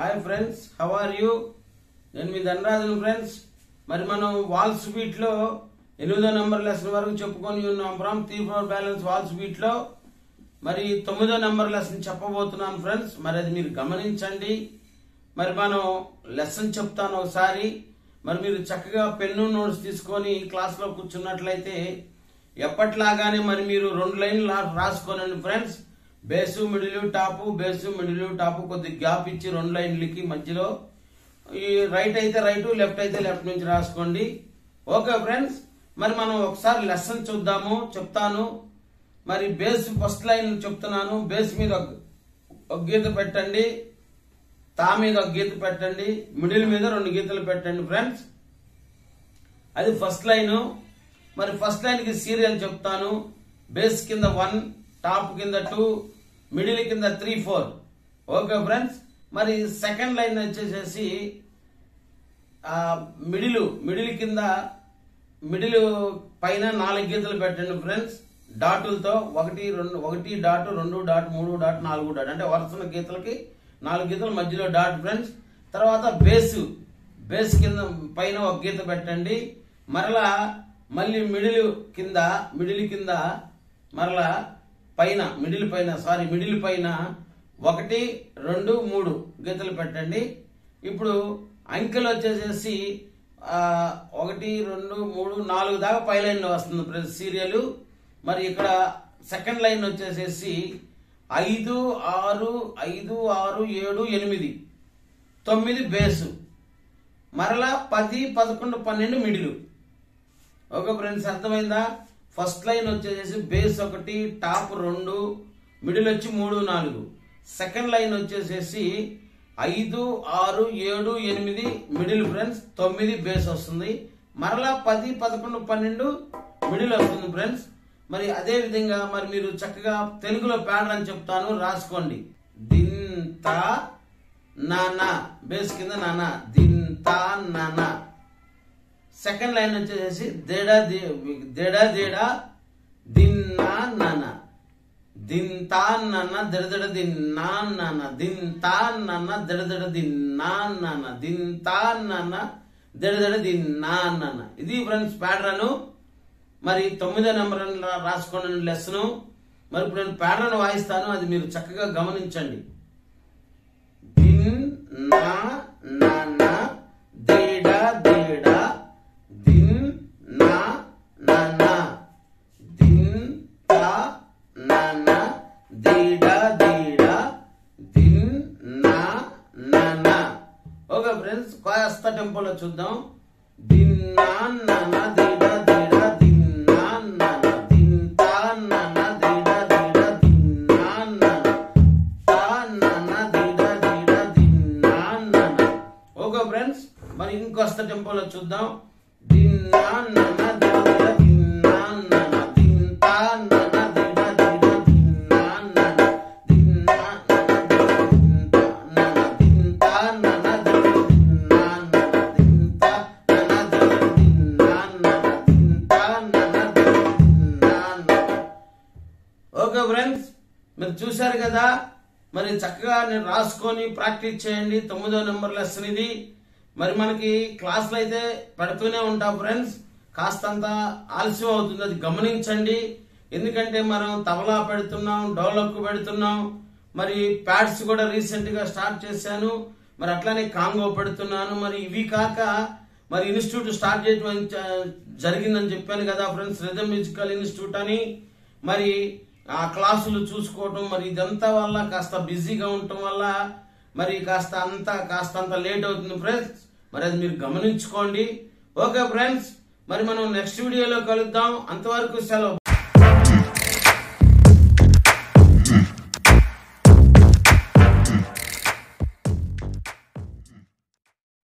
hi friends how are you నేను మీ ధనరాజును friends మరి మనం వాల్స్ బీట్ లో ఎనిమిదో నెంబర్ లెసన్ వరకు చెప్పుకొని ఉన్నాం from three four balance walls beat లో మరి తొమ్మిదో నెంబర్ లెసన్ చెప్పబోతున్నాను ఫ్రెండ్స్ మరి అది మీరు గమనించండి మరి మనం లెసన్ చెప్తాను ఒకసారి మరి మీరు చక్కగా పెన్ను నోట్స్ తీసుకొని క్లాస్లో కూర్చున్నట్లయితే ఎప్పట్లాగానే మరి మీరు రెండు లైన్లు రా- రాసుకోనండి friends base middle top base middle top కొద్ది గ్యాప్ ఇచ్చి రెండు లైన్లకి మధ్యలో ఈ రైట్ అయితే రైట్ లెఫ్ట్ అయితే లెఫ్ట్ నుంచి రాసుకోండి ఓకే ఫ్రెండ్స్ మరి మనం ఒకసారి లెసన్ చూద్దాము చెప్తాను మరి బేస్ ఫస్ట్ లైన్ చెప్తున్నాను బేస్ మీద ఒక- ఒక గీత పెట్టండి తా మీద ఒక గీత పెట్టండి మిడిల్ మీద రెండు గీతలు పెట్టండి ఫ్రెండ్స్ అది ఫస్ట్ లైన్ మరి ఫస్ట్ లైన్ కి సీరియల్ చెప్తాను బేస్ కింద వన్ టాప్ కింద టూ మిడిల్ కింద త్రీ ఫోర్ ఓకే ఫ్రెండ్స్ మరి సెకండ్ లైన్ వచ్చేసేసి ఆ, మిడిల్ మిడిల్ కింద మిడిల్ పైన నాలుగు గీతలు పెట్టండి ఫ్రెండ్స్ డాటులతో ఒకటి రెండు ఒకటి డాట్ రెండు డాట్ మూడు డాట్ నాలుగు డాట్ అంటే వరుసన గీతలకి నాలుగు గీతలు మధ్యలో డాట్ ఫ్రెండ్స్ తర్వాత బేస్ బేస్ కింద పైన ఒక గీత పెట్టండి మరలా మళ్ళీ మిడిల్ కింద మిడిల్ కింద మరలా పైన మిడిల్ పైన సారీ మిడిల్ పైన ఒకటి రెండు మూడు గీతలు పెట్టండి ఇప్పుడు అంకెలు వచ్చేసేసి ఆ, ఒకటి రెండు మూడు నాలుగు దాకా పై లైన్లో వస్తుంది ప్రతి సీరియల్ మరి ఇక్కడ సెకండ్ లైన్ వచ్చేసేసి ఐదు ఆరు ఐదు ఆరు ఏడు ఎనిమిది తొమ్మిది బేసు మరలా పది పదకొండు పన్నెండు మిడిలు ఓకే ఫ్రెండ్స్ అర్థమైందా ఫస్ట్ లైన్ వచ్చేసి బేస్ ఒకటి టాప్ రెండు మిడిల్ వచ్చి మూడు నాలుగు సెకండ్ లైన్ వచ్చేసేసి ఐదు ఆరు ఏడు ఎనిమిది మిడిల్ ఫ్రెండ్స్ తొమ్మిది బేస్ వస్తుంది మరలా పది పదకొండు పన్నెండు మిడిల్ వస్తుంది ఫ్రెండ్స్ మరి అదే విధంగా మరి మీరు చక్కగా తెలుగులో ప్యాడర్ అని చెప్తాను రాసుకోండి దింత నానా బేస్ కింద నానా దింత నానా సెకండ్ లైన్ వచ్చేసి దేడా దే- దేడా దేడా దిన్నా నాన్న దింతా నాన్న దడదడ దిన్నా నాన్న దింతా నాన్న దడదడ దిన్నా నాన్న దింతా నాన్న దడదడ దిన్నా నాన్న ఇది ఫ్రెండ్స్ ప్యాటర్న్ మరి తొమ్మిదో నెంబర్ రాసుకోండి లెసన్ మరి ఇప్పుడు నేను ప్యాటర్న్ వాయిస్తాను అది మీరు చక్కగా గమనించండి దిన్ నా నాన్న దేడా దేడా దిన్ నా నాన్న దిన్ తా నాన్న దేడా దేడా దిన్ నా నాన్న ఓకే ఫ్రెండ్స్ కాస్త టెంపోలో చూద్దాం దిన్ నా నాన్న దేడా దేడా దిన్ నా నాన్న దిన్ తా నాన్న దేడా దేడా దిన్ నా నాన్న తా నాన్న దేడా దేడా దిన్ నా నాన్న ఓకే ఫ్రెండ్స్ మరి ఇంకొస్త టెంపోలో చూద్దాం దిన్ నా నాన్న దేడా దేడా దిన్ నా నాన్న దిన్ తా నాన్న దేడా దేడా దిన్ నా నాన్న దిన్ నా నాన్న దిన్ తా నాన్న దేడా దిన్ నా నాన్న దిన్ తా నాన్న దేడా దిన్ నా నాన్న దిన్ తా నాన్న దేడా దిన్ నా నాన్న ఓకే ఫ్రెండ్స్ మీరు చూశారు కదా మరి చక్కగా నేను రాసుకొని ప్రాక్టీస్ చేయండి తొమ్మిదో నెంబర్ లెసన్ ఇది మరి మనకి క్లాసులు అయితే పెడుతూనే ఉంటాం ఫ్రెండ్స్ కాస్తంత ఆలస్యం అవుతుంది అది గమనించండి ఎందుకంటే మనం తబలా పెడుతున్నాం డెవలప్ పెడుతున్నాం మరి ప్యాడ్స్ కూడా రీసెంట్ గా స్టార్ట్ చేశాను మరి అట్లానే కాంగో పెడుతున్నాను మరి ఇవి కాక మరి ఇన్స్టిట్యూట్ స్టార్ట్ చేయడం జ- జరిగిందని చెప్పాను కదా ఫ్రెండ్స్ రిథమ్ మ్యూజికల్ ఇన్స్టిట్యూట్ అని మరి ఆ క్లాసులు చూసుకోవటం మరి ఇదంతా వల్ల కాస్త బిజీగా ఉండటం వల్ల మరి కాస్త అంత కాస్త అంత లేట్ అవుతుంది ఫ్రెండ్స్ మరి అది మీరు గమనించుకోండి ఓకే ఫ్రెండ్స్ మరి మనం నెక్స్ట్ వీడియోలో కలుద్దాం అంతవరకు సెలవు